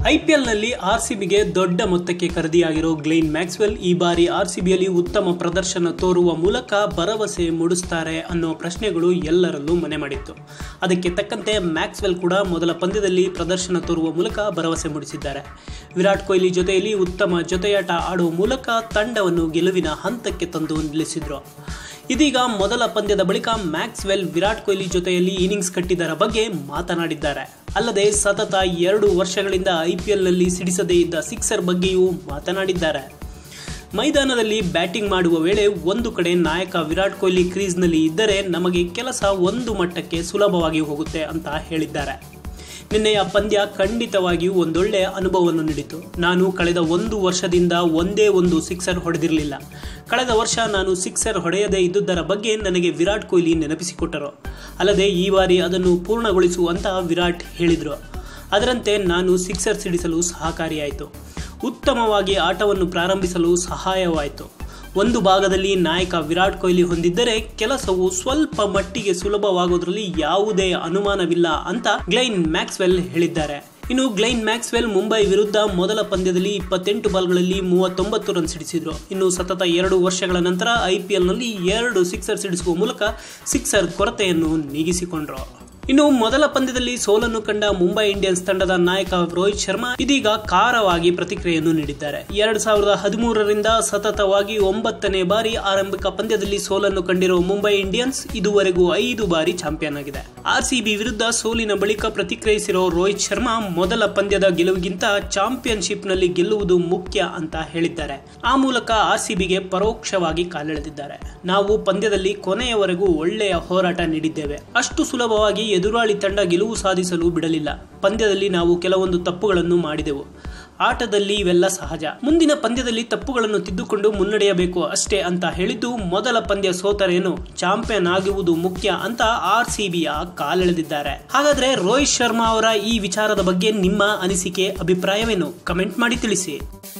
ಐಪಿಎಲ್ನಲ್ಲಿ ಆರ್ಸಿಬಿಗೆ ದೊಡ್ಡ ಮೊತ್ತಕ್ಕೆ ಖರೀದಿಯಾಗಿರೋ Glenn Maxwell ಈ ಬಾರಿ ಆರ್ಸಿಬಿಯಲ್ಲಿ ಉತ್ತಮ ಪ್ರದರ್ಶನ ತೋರುವ ಮೂಲಕ ಭರವಸೆ ಮೂಡಿಸ್ತಾರೆ ಅನ್ನೋ ಪ್ರಶ್ನೆಗಳು ಎಲ್ಲರಲ್ಲೂ ಮನೆ ಮಾಡಿತ್ತು ಅದಕ್ಕೆ ತಕ್ಕಂತೆ ಮ್ಯಾಕ್ಸ್ವೆಲ್ ಕೂಡ ಮೊದಲ ಪಂದ್ಯದಲ್ಲಿ ಪ್ರದರ್ಶನ ತೋರುವ ಮೂಲಕ ಭರವಸೆ ಮೂಡಿಸಿದ್ದಾರೆ ವಿರಾಟ್ ಕೊಹ್ಲಿ ಜೊತೆಯಲ್ಲಿ ಉತ್ತಮ ಜೊತೆಯಾಟ ಆಡುವ ಮೂಲಕ ತಂಡವನ್ನು ಗೆಲುವಿನ ಹಂತಕ್ಕೆ ತಂದು ನಿಲ್ಲಿಸಿದ್ರು ಇದೀಗ ಮೊದಲ ಪಂದ್ಯದ ಬಳಿಕ ಮ್ಯಾಕ್ಸ್ವೆಲ್ ವಿರಾಟ್ ಕೊಹ್ಲಿ ಜೊತೆಯಲ್ಲಿ ಇನ್ನಿಂಗ್ಸ್ ಕಟ್ಟಿದ್ದರ ಬಗ್ಗೆ ಮಾತನಾಡಿದ್ದಾರೆ ಅಲ್ಲದೆ ಸತತ ಎರಡು ವರ್ಷಗಳಿಂದ ಐಪಿಎಲ್ನಲ್ಲಿ ಸಿಡಿಸದೇ ಇದ್ದ ಸಿಕ್ಸರ್ ಬಗ್ಗೆಯೂ ಮಾತನಾಡಿದ್ದಾರೆ ಮೈದಾನದಲ್ಲಿ ಬ್ಯಾಟಿಂಗ್ ಮಾಡುವ ವೇಳೆ ಒಂದು ಕಡೆ ನಾಯಕ ವಿರಾಟ್ ಕೊಹ್ಲಿ ಕ್ರೀಸ್ನಲ್ಲಿ ಇದ್ದರೆ ನಮಗೆ ಕೆಲಸ ಒಂದು ಮಟ್ಟಕ್ಕೆ ಸುಲಭವಾಗಿ ಹೋಗುತ್ತೆ ಅಂತ ಹೇಳಿದ್ದಾರೆ ನಿನ್ನೆಯ ಪಂದ್ಯ ಖಂಡಿತವಾಗಿಯೂ ಒಂದೊಳ್ಳೆಯ ಅನುಭವವನ್ನು ನೀಡಿತು ನಾನು ಕಳೆದ ಒಂದು ವರ್ಷದಿಂದ ಒಂದೇ ಒಂದು ಸಿಕ್ಸರ್ ಹೊಡೆದಿರಲಿಲ್ಲ ಕಳೆದ ವರ್ಷ ನಾನು ಸಿಕ್ಸರ್ ಹೊಡೆಯದೇ ಇದ್ದುದರ ಬಗ್ಗೆ ನನಗೆ ವಿರಾಟ್ ಕೊಹ್ಲಿ ನೆನಪಿಸಿಕೊಟ್ಟರು ಅಲ್ಲದೆ ಈ ಬಾರಿ ಅದನ್ನು ಪೂರ್ಣಗೊಳಿಸು ಅಂತ ವಿರಾಟ್ ಹೇಳಿದರು ಅದರಂತೆ ನಾನು ಸಿಕ್ಸರ್ ಸಿಡಿಸಲು ಸಹಕಾರಿಯಾಯಿತು ಉತ್ತಮವಾಗಿ ಆಟವನ್ನು ಪ್ರಾರಂಭಿಸಲು ಸಹಾಯವಾಯಿತು ಒಂದು ಭಾಗದಲ್ಲಿ ನಾಯಕ ವಿರಾಟ್ ಕೊಹ್ಲಿ ಹೊಂದಿದ್ದರೆ ಕೆಲಸವು ಸ್ವಲ್ಪ ಮಟ್ಟಿಗೆ ಸುಲಭವಾಗೋದ್ರಲ್ಲಿ ಯಾವುದೇ ಅನುಮಾನವಿಲ್ಲ ಅಂತ ಗ್ಲೈನ್ ಮ್ಯಾಕ್ಸ್ವೆಲ್ ಹೇಳಿದ್ದಾರೆ ಇನ್ನು ಗ್ಲೈನ್ ಮ್ಯಾಕ್ಸ್ವೆಲ್ ಮುಂಬೈ ವಿರುದ್ಧ ಮೊದಲ ಪಂದ್ಯದಲ್ಲಿ ಇಪ್ಪತ್ತೆಂಟು ಬಾಲ್ಗಳಲ್ಲಿ ಮೂವತ್ತೊಂಬತ್ತು ರನ್ ಸಿಡಿಸಿದ್ರು ಇನ್ನು ಸತತ ಎರಡು ವರ್ಷಗಳ ನಂತರ ಐಪಿಎಲ್ನಲ್ಲಿ ಎರಡು ಸಿಕ್ಸರ್ ಸಿಡಿಸುವ ಮೂಲಕ ಸಿಕ್ಸರ್ ಕೊರತೆಯನ್ನು ನೀಗಿಸಿಕೊಂಡ್ರು ಇನ್ನು ಮೊದಲ ಪಂದ್ಯದಲ್ಲಿ ಸೋಲನ್ನು ಕಂಡ ಮುಂಬೈ ಇಂಡಿಯನ್ಸ್ ತಂಡದ ನಾಯಕ ರೋಹಿತ್ ಶರ್ಮಾ ಇದೀಗ ಖಾರವಾಗಿ ಪ್ರತಿಕ್ರಿಯೆಯನ್ನು ನೀಡಿದ್ದಾರೆ ಎರಡ್ ಸಾವಿರದ ಹದಿಮೂರರಿಂದ ಸತತವಾಗಿ ಒಂಬತ್ತನೇ ಬಾರಿ ಆರಂಭಿಕ ಪಂದ್ಯದಲ್ಲಿ ಸೋಲನ್ನು ಕಂಡಿರುವ ಮುಂಬೈ ಇಂಡಿಯನ್ಸ್ ಇದುವರೆಗೂ ಐದು ಬಾರಿ ಚಾಂಪಿಯನ್ ಆಗಿದೆ ಆರ್ಸಿಬಿ ವಿರುದ್ಧ ಸೋಲಿನ ಬಳಿಕ ಪ್ರತಿಕ್ರಿಯಿಸಿರೋ ರೋಹಿತ್ ಶರ್ಮಾ ಮೊದಲ ಪಂದ್ಯದ ಗೆಲುವಿಗಿಂತ ಚಾಂಪಿಯನ್ಶಿಪ್ನಲ್ಲಿ ಗೆಲ್ಲುವುದು ಮುಖ್ಯ ಅಂತ ಹೇಳಿದ್ದಾರೆ ಆ ಮೂಲಕ ಆರ್ಸಿಬಿಗೆ ಪರೋಕ್ಷವಾಗಿ ಕಾಲೆಳೆದಿದ್ದಾರೆ ನಾವು ಪಂದ್ಯದಲ್ಲಿ ಕೊನೆಯವರೆಗೂ ಒಳ್ಳೆಯ ಹೋರಾಟ ನೀಡಿದ್ದೇವೆ ಅಷ್ಟು ಸುಲಭವಾಗಿ ಎದುರಾಳಿ ತಂಡ ಗೆಲುವು ಸಾಧಿಸಲು ಬಿಡಲಿಲ್ಲ ಪಂದ್ಯದಲ್ಲಿ ನಾವು ಕೆಲವೊಂದು ತಪ್ಪುಗಳನ್ನು ಮಾಡಿದೆವು ಆಟದಲ್ಲಿ ಇವೆಲ್ಲ ಸಹಜ ಮುಂದಿನ ಪಂದ್ಯದಲ್ಲಿ ತಪ್ಪುಗಳನ್ನು ತಿದ್ದುಕೊಂಡು ಮುನ್ನಡೆಯಬೇಕು ಅಷ್ಟೇ ಅಂತ ಹೇಳಿದ್ದು ಮೊದಲ ಪಂದ್ಯ ಸೋತರೇನು ಚಾಂಪಿಯನ್ ಆಗುವುದು ಮುಖ್ಯ ಅಂತ ಆರ್ ಸಿಬಿಯ ಕಾಲೆಳೆದಿದ್ದಾರೆ ಹಾಗಾದ್ರೆ ರೋಹಿತ್ ಶರ್ಮಾ ಅವರ ಈ ವಿಚಾರದ ಬಗ್ಗೆ ನಿಮ್ಮ ಅನಿಸಿಕೆ ಅಭಿಪ್ರಾಯವೇನು ಕಮೆಂಟ್ ಮಾಡಿ ತಿಳಿಸಿ